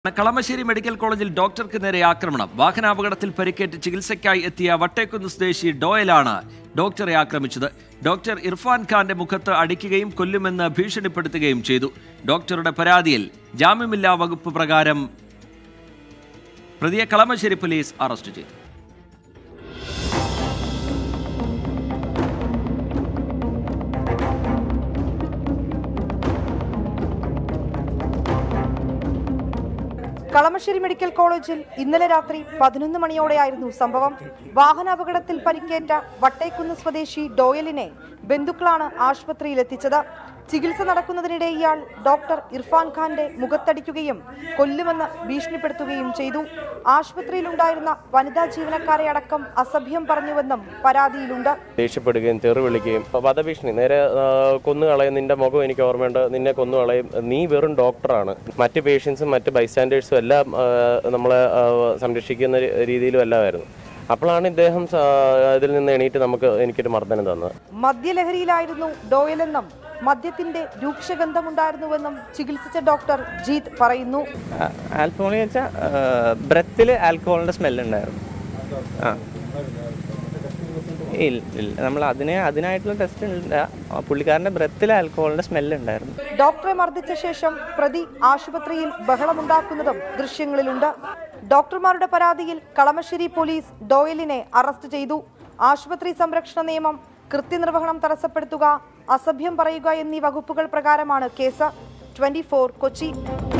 Kalamassery medical കോളേജിൽ ഡോക്ടർക്ക് നേരെ ആക്രമണം വാഹനാപകടത്തിൽ പരിക്കേറ്റ് ചികിത്സയ്ക്കായി എത്തിയ വട്ടേക്കുന്ന് സ്വദേശി ഡോയലാണ് ഡോക്ടറെ ആക്രമിച്ചത് ഡോക്ടർ ഇർഫാൻ ഖാന്റെ മുഖത്ത് അടിക്കുകയും കൊല്ലുമെന്ന് ഭീഷണിപ്പെടുത്തുകയും ചെയ്തു ഡോക്ടറുടെ പരാതിയിൽ ജാമ്യമില്ലാ വകുപ്പ് പ്രകാരം പ്രതിയെ കളമശ്ശേരി പോലീസ് അറസ്റ്റ് ചെയ്തു കളമശ്ശേരി മെഡിക്കൽ കോളേജിൽ ഇന്നലെ രാത്രി പതിനൊന്ന് മണിയോടെയായിരുന്നു സംഭവം വാഹനാപകടത്തിൽ പരിക്കേറ്റ വട്ടേക്കുന്ന് സ്വദേശി ഡോയലിനെ ബന്ധുക്കളാണ് ആശുപത്രിയിൽ എത്തിച്ചത് ചികിത്സ നടക്കുന്നതിനിടെ ഇയാൾ ഡോക്ടർ ഇർഫാൻ ഖാന്റെ മുഖത്തടിക്കുകയും കൊല്ലുമെന്ന് ഭീഷണിപ്പെടുത്തുകയും ചെയ്തു ആശുപത്രിയിലുണ്ടായിരുന്ന വനിതാ ജീവനക്കാരെ അടക്കം അസഭ്യം പറഞ്ഞുവെന്നും പരാതിയിലുണ്ട് ദേഷ്യപ്പെടുകയും തെറി വിളിക്കുകയും അപ്പോൾ വധഭീഷണി നേരെ ആ, കൊന്നുകളയും നിന്റെ മുഖം എനിക്ക് ഓർമ്മയുണ്ട് നിന്നെ കൊന്നുകളയും നീ വെറും ഡോക്ടറാണ് മറ്റ് പേഷ്യൻസും മറ്റ് ബൈസ്റ്റാൻഡേഴ്സും എല്ലാം ആ, നമ്മളെ ആ, സംരക്ഷിക്കുന്ന രീ- രീതിയിലും എല്ലാമായിരുന്നു അപ്പോഴാണ് ഇദ്ദേഹം സ- ഇതിൽ നിന്ന് എണീറ്റ് നമുക്ക് എനിക്കൊരു മർദ്ദനം തന്നത് മദ്യലഹരിയിലായിരുന്നു ഡോയലെന്നും മദ്യത്തിന്റെ രൂക്ഷഗന്ധമുണ്ടായിരുന്നുവെന്നും ചികിത്സിച്ച ഡോക്ടർ ജീത് പറയുന്നു ആൽക്കഹോൾ എന്ന് വെച്ചാൽ ബ്രത്തിൽ ആൽക്കഹോളിൻ്റെ സ്മെല്ലുണ്ടായിരുന്നു ആ ഇല്ല ഇല്ല നമ്മൾ അതിനെ അതിനായിട്ടുള്ള ടെസ്റ്റ് ഇല്ല ആ പുള്ളിക്കാരൻ്റെ ബ്രത്തിൽ ആൽക്കഹോളിൻ്റെ സ്മെല്ലുണ്ടായിരുന്നു ഡോക്ടറെ മർദ്ദിച്ച ശേഷം പ്രതി ആശുപത്രിയിൽ ബഹളമുണ്ടാക്കുന്നതും ദൃശ്യങ്ങളിലുണ്ട് ഡോക്ടർമാരുടെ പരാതിയിൽ കളമശ്ശേരി പോലീസ് ഡോയലിനെ അറസ്റ്റ് ചെയ്തു ആശുപത്രി സംരക്ഷണ നിയമം കൃത്യനിർവഹണം തടസ്സപ്പെടുത്തുക അസഭ്യം പറയുക എന്നീ വകുപ്പുകൾ പ്രകാരമാണ് കേസ് ട്വന്റി കൊച്ചി